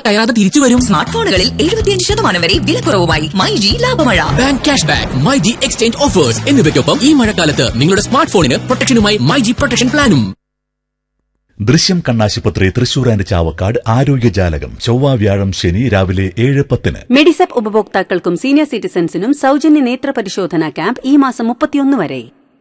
കയറാതെ തിരിച്ചു വരും സ്മാർട്ട് ഫോണുകളിൽ എഴുപത്തിയഞ്ച് ശതമാനം വരെ വിലക്കുറവുമായി മൈ ജി ലാഭമഴ bank cash back my G exchange offers എന്നിവയ്ക്കൊപ്പം ഈ മഴക്കാലത്ത് നിങ്ങളുടെ സ്മാർട്ട് ഫോണിന് പ്രൊട്ടക്ഷനുമായി മൈ ജി പ്രൊട്ടക്ഷൻ പ്ലാനും ദൃശ്യം കണ്ണാശുപത്രി തൃശൂർ ആൻഡ് ചാവക്കാട് ആരോഗ്യജാലകം ചൊവ്വ വ്യാഴം ശനി രാവിലെ ഏഴ് പത്തിന് മെഡിസെപ്പ് ഉപഭോക്താക്കൾക്കും സീനിയർ സിറ്റിസൺസിനും സൗജന്യ നേത്ര പരിശോധനാ ക്യാമ്പ് ഈ മാസം മുപ്പത്തിയൊന്ന് വരെ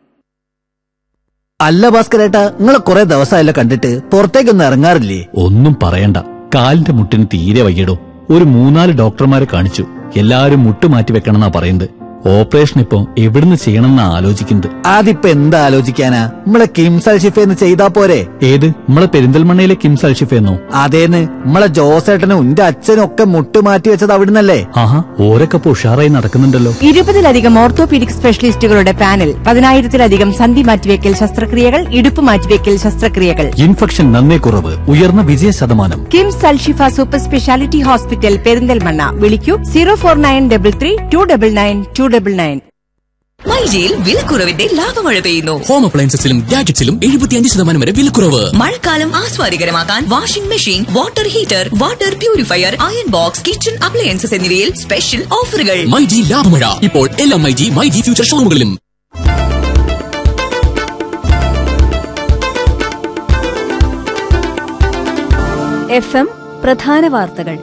അല്ല ഭാസ്കരേട്ടാ നിങ്ങളെ കുറെ ദിവസമായല്ലോ കണ്ടിട്ട് പുറത്തേക്കൊന്നും ഇറങ്ങാറില്ലേ ഒന്നും പറയണ്ട കാലിന്റെ മുട്ടിന് തീരെ വയ്യടോ ഒരു മൂന്നാല് ഡോക്ടർമാരെ കാണിച്ചു എല്ലാരും മുട്ട് മാറ്റി വെക്കണമെന്നാ പറയുന്നത് ഓപ്പറേഷൻ ഇപ്പൊ എവിടുന്ന് ചെയ്യണമെന്നാ ആലോചിക്കുന്നത് അതിപ്പോ എന്താ ആലോചിക്കാനാ നമ്മളെ കിംസൽ ഷിഫേന്ന് ചെയ്താ പോരെ ഏത് നമ്മളെ പെരിന്തൽമണ്ണയിലെ കിംസ് അൽഷിഫെന്നോ അതേന്ന് നമ്മളെ ജോസേട്ടനും ഉന്റെ അച്ഛനും ഒക്കെ മുട്ട് മാറ്റി വെച്ചത് അവിടുന്നല്ലേ ആഹാ ഓരൊക്കെ ഇപ്പൊ ഉഷാറായി നടക്കുന്നുണ്ടല്ലോ ഇരുപതിലധികം ഓർത്തോപീഡിക് സ്പെഷ്യലിസ്റ്റുകളുടെ പാനൽ പതിനായിരത്തിലധികം സന്ധി മാറ്റിവെക്കൽ ശസ്ത്രക്രിയകൾ ഇടുപ്പ് മാറ്റിവെക്കൽ ശസ്ത്രക്രിയകൾ ഇൻഫെക്ഷൻ നന്നേ കുറവ് ഉയർന്ന വിജയ ശതമാനം KIMS Al Shifa super speciality hospital Perinthalmanna വിളിക്കൂ zero four nine double three two double nine two double nine my ജിയിൽ വിലക്കുറവിന്റെ ലാഭമഴ പെയ്യുന്നു ഹോം അപ്ലയൻസസിലും ഗാഡ്ജറ്റ്സിലും എഴുപത്തിയഞ്ച് ശതമാനം വരെ വിലക്കുറവ് മഴക്കാലം ആസ്വാദികരമാക്കാൻ washing machine water heater water purifier iron box kitchen appliances എന്നിവയിൽ സ്പെഷ്യൽ ഓഫറുകൾ മൈ ജി ലാഭമഴ ഇപ്പോൾ എല്ലാ my G my G future ഷോറൂമുകളിലും എഫ് എം പ്രധാന വാർത്തകൾ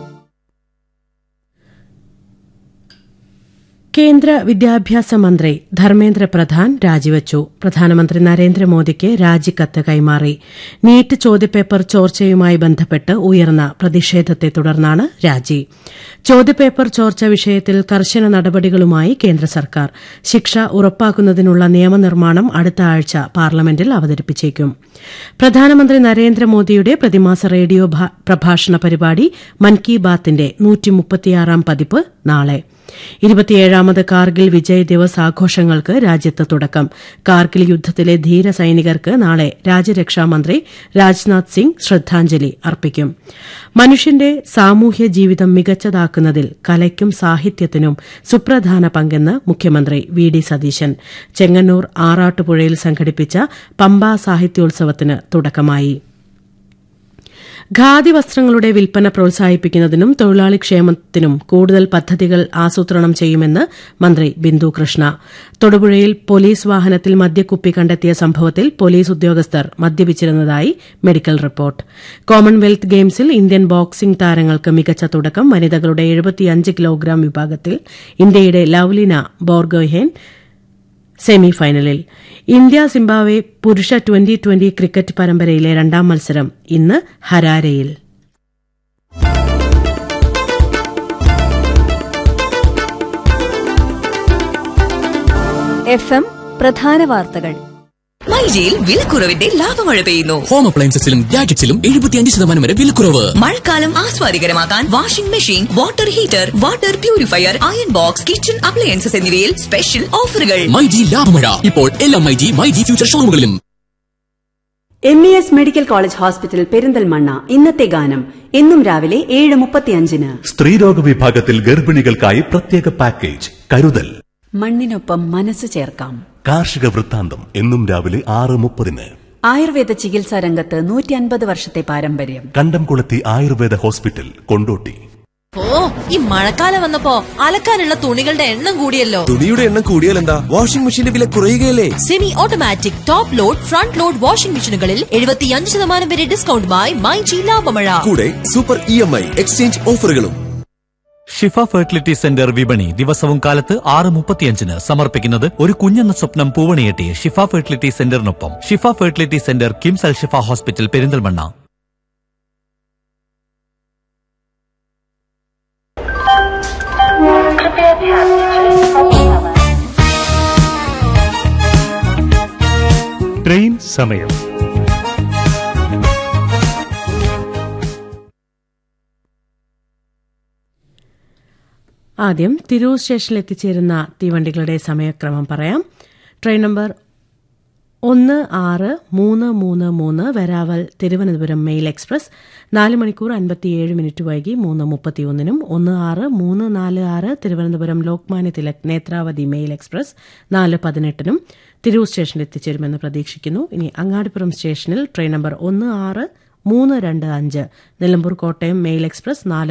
കേന്ദ്ര വിദ്യാഭ്യാസ മന്ത്രി ധർമ്മേന്ദ്ര പ്രധാൻ രാജിവച്ചു പ്രധാനമന്ത്രി നരേന്ദ്രമോദിക്ക് രാജിക്കത്ത് കൈമാറി നീറ്റ് ചോദ്യപേപ്പർ ചോർച്ചയുമായി ബന്ധപ്പെട്ട് ഉയർന്ന പ്രതിഷേധത്തെ തുടർന്നാണ് രാജി ചോദ്യപേപ്പർ ചോർച്ച വിഷയത്തിൽ കർശന നടപടികളുമായി കേന്ദ്ര സർക്കാർ ശിക്ഷ ഉറപ്പാക്കുന്നതിനുള്ള നിയമനിർമ്മാണം അടുത്ത ആഴ്ച പാർലമെന്റിൽ അവതരിപ്പിച്ചേക്കും പ്രധാനമന്ത്രി നരേന്ദ്രമോദിയുടെ പ്രതിമാസ റേഡിയോ പ്രഭാഷണ പരിപാടി മൻ കി ബാത്തിന്റെ നൂറ്റിമുപ്പത്തിയാറാം പതിപ്പ് നാളെ ഇരുപത്തിയേഴാമത് കാർഗിൽ വിജയ് ദിവസ് ആഘോഷങ്ങൾക്ക് രാജ്യത്ത് തുടക്കം കാർഗിൽ യുദ്ധത്തിലെ ധീര സൈനികർക്ക് നാളെ രാജ്യരക്ഷാമന്ത്രി രാജ്നാഥ് സിംഗ് ശ്രദ്ധാഞ്ജലി അർപ്പിക്കും മനുഷ്യന്റെ സാമൂഹ്യ ജീവിതം മികച്ചതാക്കുന്നതിൽ കലയ്ക്കും സാഹിത്യത്തിനും സുപ്രധാന പങ്കെന്ന് മുഖ്യമന്ത്രി വി ഡി സതീശൻ ചെങ്ങന്നൂർ ആറാട്ടുപുഴയിൽ സംഘടിപ്പിച്ച പമ്പ സാഹിത്യോത്സവത്തിന് തുടക്കമായി ഖാദി വസ്ത്രങ്ങളുടെ വിൽപ്പന പ്രോത്സാഹിപ്പിക്കുന്നതിനും തൊഴിലാളി ക്ഷേമത്തിനും കൂടുതൽ പദ്ധതികൾ ആസൂത്രണം ചെയ്യുമെന്ന് മന്ത്രി ബിന്ദു കൃഷ്ണ തൊടുപുഴയിൽ പോലീസ് വാഹനത്തിൽ മദ്യക്കുപ്പി കണ്ടെത്തിയ സംഭവത്തിൽ പോലീസ് ഉദ്യോഗസ്ഥർ മദ്യപിച്ചിരുന്നതായി മെഡിക്കൽ റിപ്പോർട്ട് കോമൺവെൽത്ത് ഗെയിംസിൽ ഇന്ത്യൻ ബോക്സിംഗ് താരങ്ങൾക്ക് മികച്ച തുടക്കം വനിതകളുടെ എഴുപത്തിയഞ്ച് കിലോഗ്രാം വിഭാഗത്തിൽ ഇന്ത്യയുടെ ലവ്ലിന ബോർഗോഹെൻ സെമിഫൈനലിൽ ഇന്ത്യ സിംബാബ്വെ പുരുഷ ട്വന്റി ട്വന്റി ക്രിക്കറ്റ് പരമ്പരയിലെ രണ്ടാം മത്സരം ഇന്ന് ഹരാരയിൽ എഫ് എം പ്രധാന വാർത്തകൾ മൈ ജിയിൽ വിലക്കുറവിന്റെ ലാഭമഴ പെയ്യുന്നു ഹോം അപ്ലയൻസസിലും ഗാഡ്ജറ്റ്സിലും എഴുപത്തിയഞ്ച് ശതമാനം വരെ വിലക്കുറവ് മഴക്കാലം ആസ്വാദികരമാക്കാൻ washing machine water heater water purifier iron box kitchen appliances എന്നിവയിൽ സ്പെഷ്യൽ ഓഫറുകൾ മൈ ജി ലാഭമഴ ഇപ്പോൾ എല്ലാ my G my G future ഷോറൂമുകളിലും M E S medical college hospital Perinthalmanna ഇന്നത്തെ ഗാനം എന്നും രാവിലെ ഏഴ് മുപ്പത്തിയഞ്ചിന് സ്ത്രീരോഗ വിഭാഗത്തിൽ ഗർഭിണികൾക്കായി പ്രത്യേക പാക്കേജ് കരുതൽ മണ്ണിനൊപ്പം മനസ്സ് ചേർക്കാം കാർഷിക വൃത്താന്തം എന്നും രാവിലെ ആറ് മുപ്പതിന് ആയുർവേദ ചികിത്സാ രംഗത്ത് നൂറ്റി അൻപത് വർഷത്തെ പാരമ്പര്യം കണ്ടംകുളത്തി ആയുർവേദ ഹോസ്പിറ്റൽ കൊണ്ടോട്ടി ഓ ഈ മഴക്കാലം വന്നപ്പോ അലക്കാനുള്ള തുണികളുടെ എണ്ണം കൂടിയല്ലോ തുണിയുടെ എണ്ണം കൂടിയാൽ എന്താ വാഷിംഗ് മെഷീന്റെ വില കുറയുകയല്ലേ semi automatic top load front load washing മെഷീനുകളിൽ എഴുപത്തിയഞ്ച് ശതമാനം വരെ ഡിസ്കൗണ്ടുമായി മൈ ജി ലാഭമഴ കൂടെ super E M I exchange ഓഫറുകളും ഷിഫ ഫെർട്ടിലിറ്റി സെന്റർ വിപണി ദിവസവും കാലത്ത് ആറ് മുപ്പത്തിയഞ്ചിന് സമർപ്പിക്കുന്നത് ഒരു കുഞ്ഞെന്ന സ്വപ്നം പൂവണിയെട്ടി ഷിഫ ഫെർട്ടിലിറ്റി സെന്ററിനൊപ്പം Shifa fertility centre KIMS Al Shifa hospital Perinthalmanna train സമയം ആദ്യം തിരൂർ സ്റ്റേഷനിൽ എത്തിച്ചേരുന്ന തീവണ്ടികളുടെ സമയക്രമം പറയാം ട്രെയിൻ നമ്പർ ഒന്ന് ആറ് മൂന്ന് മൂന്ന് മൂന്ന് വെരാവൽ തിരുവനന്തപുരം മെയിൽ എക്സ്പ്രസ് നാല് മണിക്കൂർ അൻപത്തിയേഴ് മിനിറ്റ് വൈകി മൂന്ന് മുപ്പത്തിയൊന്നിനും ഒന്ന് ആറ് മൂന്ന് നാല് ആറ് തിരുവനന്തപുരം ലോക്മാന്യ തിലക് നേത്രാവതി മെയിൽ എക്സ്പ്രസ് നാല് പതിനെട്ടിനും തിരൂർ സ്റ്റേഷനിൽ എത്തിച്ചേരുമെന്ന് പ്രതീക്ഷിക്കുന്നു ഇനി അങ്ങാടിപ്പുറം സ്റ്റേഷനിൽ ട്രെയിൻ നമ്പർ ഒന്ന് ആറ് മൂന്ന് രണ്ട് അഞ്ച് നിലമ്പൂർ കോട്ടയം മെയിൽ എക്സ്പ്രസ് നാല്